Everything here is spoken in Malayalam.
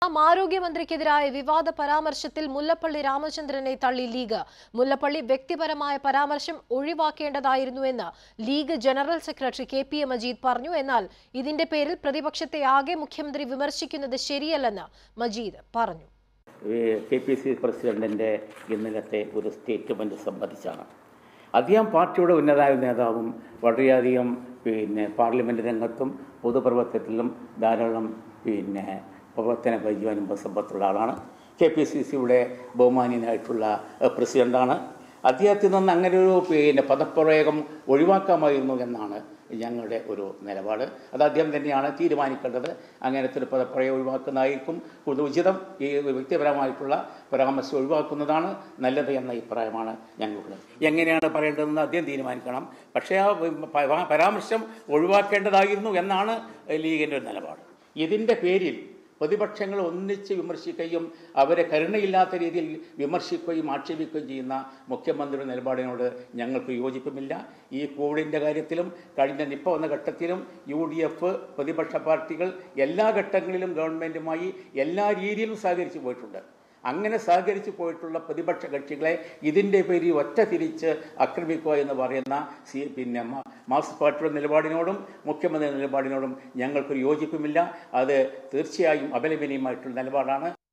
ആരോഗ്യമന്ത്രിക്കെതിരായ വിവാദ പരാമർശത്തിൽ മുല്ലപ്പള്ളി രാമചന്ദ്രനെ തള്ളി ലീഗ് മുല്ലപ്പള്ളി വ്യക്തിപരമായ പരാമർശം ഒഴിവാക്കേണ്ടതായിരുന്നുവെന്ന് League general secretary K P A Majeed പറഞ്ഞു എന്നാൽ ഇതിന്റെ പേരിൽ പ്രതിപക്ഷത്തെ ആകെ മുഖ്യമന്ത്രി വിമർശിക്കുന്നത് ശരിയല്ലെന്ന് മജീദ് പറഞ്ഞു കെ പി സി പ്രസിഡന്റിൻ്റെ ഇന്നലത്തെ ഒരു സ്റ്റേറ്റ്മെൻറ്റ് സംബന്ധിച്ചാണ് അദ്ദേഹം പാർട്ടിയുടെ ഉന്നതായ നേതാവും വളരെയധികം പിന്നെ പാർലമെൻറ്റ് രംഗത്തും പൊതുപ്രവർത്തനത്തിലും ധാരാളം പിന്നെ പ്രവർത്തന പരിചയനും സമ്പത്തുള്ള ആളാണ് കെ പി സി സിയുടെ ബഹുമാന്യനായിട്ടുള്ള ഏഹ്, പ്രസിഡന്റാണ് അദ്ദേഹത്തിൽ നിന്ന് അങ്ങനെ ഒരു പിന്നെ പദപ്രയോഗം ഒഴിവാക്കാമായിരുന്നു എന്നാണ് ഞങ്ങളുടെ ഒരു നിലപാട് അത് അദ്ദേഹം തന്നെയാണ് തീരുമാനിക്കേണ്ടത് അങ്ങനത്തെ ഒരു പദപ്രയോഗം ഒഴിവാക്കുന്നതായിരിക്കും കൂടുതൽ ഉചിതം ഈ വ്യക്തിപരമായിട്ടുള്ള പരാമർശം ഒഴിവാക്കുന്നതാണ് നല്ലത് എന്ന അഭിപ്രായമാണ് ഞങ്ങൾക്കുള്ളത് എങ്ങനെയാണ് പറയേണ്ടതെന്ന് അദ്ദേഹം തീരുമാനിക്കണം പക്ഷേ ആ പ- പരാമർശം ഒഴിവാക്കേണ്ടതായിരുന്നു എന്നാണ് ലീഗിൻ്റെ ഒരു നിലപാട് ഇതിൻ്റെ പേരിൽ പ്രതിപക്ഷങ്ങൾ ഒന്നിച്ച് വിമർശിക്കുകയും അവരെ കരുണയില്ലാത്ത രീതിയിൽ വിമർശിക്കുകയും ആക്ഷേപിക്കുകയും ചെയ്യുന്ന മുഖ്യമന്ത്രിയുടെ നിലപാടിനോട് ഞങ്ങൾക്ക് യോജിപ്പുമില്ല ഈ കോവിഡിൻ്റെ കാര്യത്തിലും കഴിഞ്ഞ നിപ്പ വന്ന ഘട്ടത്തിലും യു ഡി എഫ് പ്രതിപക്ഷ പാർട്ടികൾ എല്ലാ ഘട്ടങ്ങളിലും ഗവൺമെൻറ്റുമായി എല്ലാ രീതിയിലും സഹകരിച്ചു പോയിട്ടുണ്ട് അങ്ങനെ സഹകരിച്ചു പോയിട്ടുള്ള പ്രതിപക്ഷ കക്ഷികളെ ഇതിൻ്റെ പേരിൽ ഒറ്റ തിരിച്ച് ആക്രമിക്കുക എന്ന് പറയുന്ന സി പിന്നെ മ- മാർക്സിസ്റ്റ് പാർട്ടിയുടെ നിലപാടിനോടും മുഖ്യമന്ത്രി നിലപാടിനോടും ഞങ്ങൾക്കൊരു യോജിപ്പുമില്ല അത് തീർച്ചയായും അപലപനീയമായിട്ടുള്ള നിലപാടാണ്